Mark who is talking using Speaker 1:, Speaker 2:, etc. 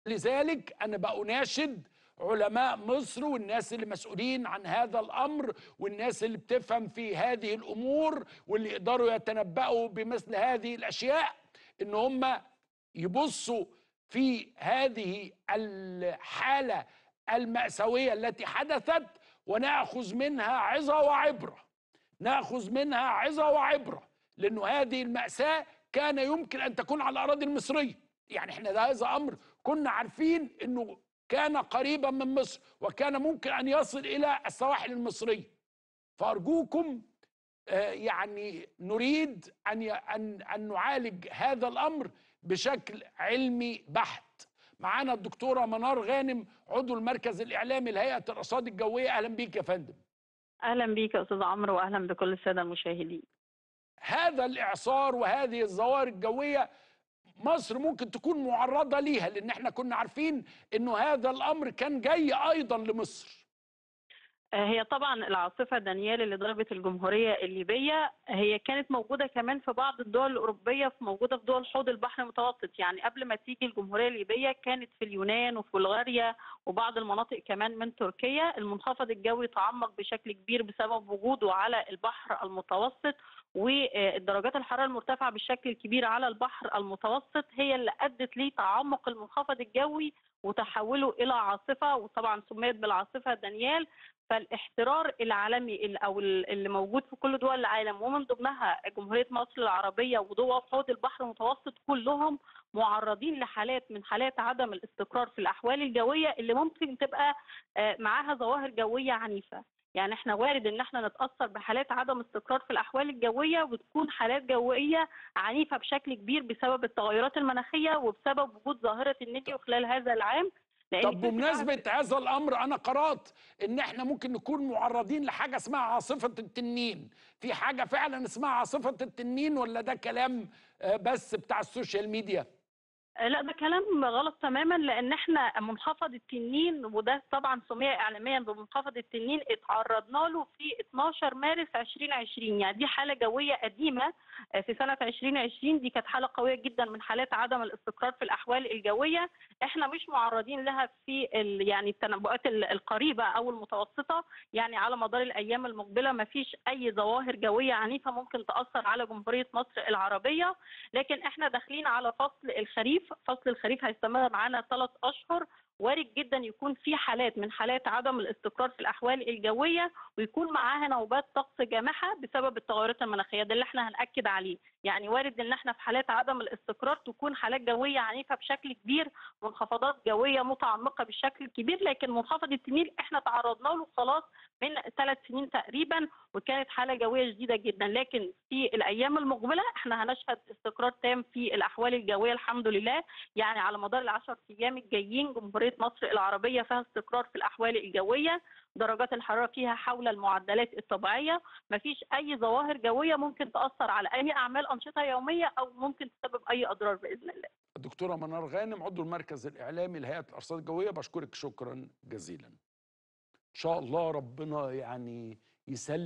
Speaker 1: لذلك أنا بأناشد علماء مصر والناس اللي مسؤولين عن هذا الأمر والناس اللي بتفهم في هذه الأمور واللي يقدروا يتنبأوا بمثل هذه الأشياء إن هم يبصوا في هذه الحالة المأساوية التي حدثت ونأخذ منها عظة وعبرة نأخذ منها عظة وعبرة لأنه هذه المأساة كان يمكن أن تكون على الأراضي المصرية يعني احنا ده هذا أمر كنا عارفين أنه كان قريبا من مصر وكان ممكن أن يصل إلى السواحل المصرية فأرجوكم آه، يعني نريد أن أن أن نعالج هذا الأمر بشكل علمي بحت معانا الدكتورة منار غانم عضو المركز الإعلامي لهيئة الرصاد الجوية أهلا بيك يا فندم
Speaker 2: اهلا بيك يا استاذ عمرو واهلا بكل الساده المشاهدين
Speaker 1: هذا الإعصار وهذه الظواهر الجوية مصر ممكن تكون معرضة ليها لأن احنا كنا عارفين أنه هذا الأمر كان جاي أيضا لمصر
Speaker 2: آه، هي طبعا العاصفه دانيال اللي ضربت الجمهوريه الليبيه هي كانت موجوده كمان في بعض الدول الاوروبيه في موجوده في دول حوض البحر المتوسط يعني قبل ما تيجي الجمهوريه الليبيه كانت في اليونان وفي بلغاريا وبعض المناطق كمان من تركيا المنخفض الجوي تعمق بشكل كبير بسبب وجوده على البحر المتوسط والدرجات الحراره المرتفعه بالشكل الكبير على البحر المتوسط هي اللي ادت لتعمق المنخفض الجوي وتحوله الى عاصفه وطبعا سميت بالعاصفه دانيال فالاحترار العالمي ال- او ال- اللي موجود في كل دول العالم ومن ضمنها جمهوريه مصر العربيه ودول حوض البحر المتوسط كلهم معرضين لحالات من حالات عدم الاستقرار في الاحوال الجويه اللي ممكن تبقى آه، معاها ظواهر جويه عنيفه يعني احنا وارد ان احنا نتاثر بحالات عدم استقرار في الاحوال الجويه وتكون حالات جويه عنيفه بشكل كبير بسبب التغيرات المناخيه وبسبب وجود ظاهره النينيو خلال هذا العام لأن
Speaker 1: طب
Speaker 2: كان في
Speaker 1: بمناسبة هذا الأمر أنا قرأت إن إحنا ممكن نكون معرضين لحاجة اسمها عاصفة التنين في حاجة فعلا اسمها عاصفة التنين ولا ده كلام آه، بس بتاع السوشيال ميديا
Speaker 2: لا ده كلام غلط تماما لان احنا منخفض التنين وده طبعا سمي اعلاميا بمنخفض التنين اتعرضنا له في 12 مارس 2020 يعني دي حاله جويه قديمه في سنه 2020 دي كانت حاله قويه جدا من حالات عدم الاستقرار في الاحوال الجويه احنا مش معرضين لها في ال- يعني التنبؤات ال- القريبه او المتوسطه يعني على مدار الايام المقبله ما فيش اي ظواهر جويه عنيفه ممكن تاثر على جمهوريه مصر العربيه لكن احنا داخلين على فصل الخريف فصل الخريف هيستمر معانا ثلاث اشهر وارد جدا يكون في حالات من حالات عدم الاستقرار في الاحوال الجويه ويكون معاها نوبات طقس جامحه بسبب التغيرات المناخيه ده اللي احنا هناكد عليه يعني وارد ان احنا في حالات عدم الاستقرار تكون حالات جويه عنيفه بشكل كبير منخفضات جويه متعمقه بالشكل الكبير لكن منخفض التنين احنا تعرضنا له خلاص من ثلاث سنين تقريبا وكانت حاله جويه شديده جدا لكن في الايام المقبله احنا هنشهد استقرار تام في الاحوال الجويه الحمد لله يعني على مدار العشر ايام الجايين جمهوريه مصر العربيه فيها استقرار في الاحوال الجويه درجات الحراره فيها حول المعدلات الطبيعيه مفيش اي ظواهر جويه ممكن تاثر على اي اعمال انشطه يوميه او ممكن تسبب اي اضرار باذن الله
Speaker 1: الدكتورة منار غانم عضو المركز الإعلامي لهيئة الأرصاد الجوية بشكرك شكرا جزيلا إن شاء الله ربنا يعني يسلم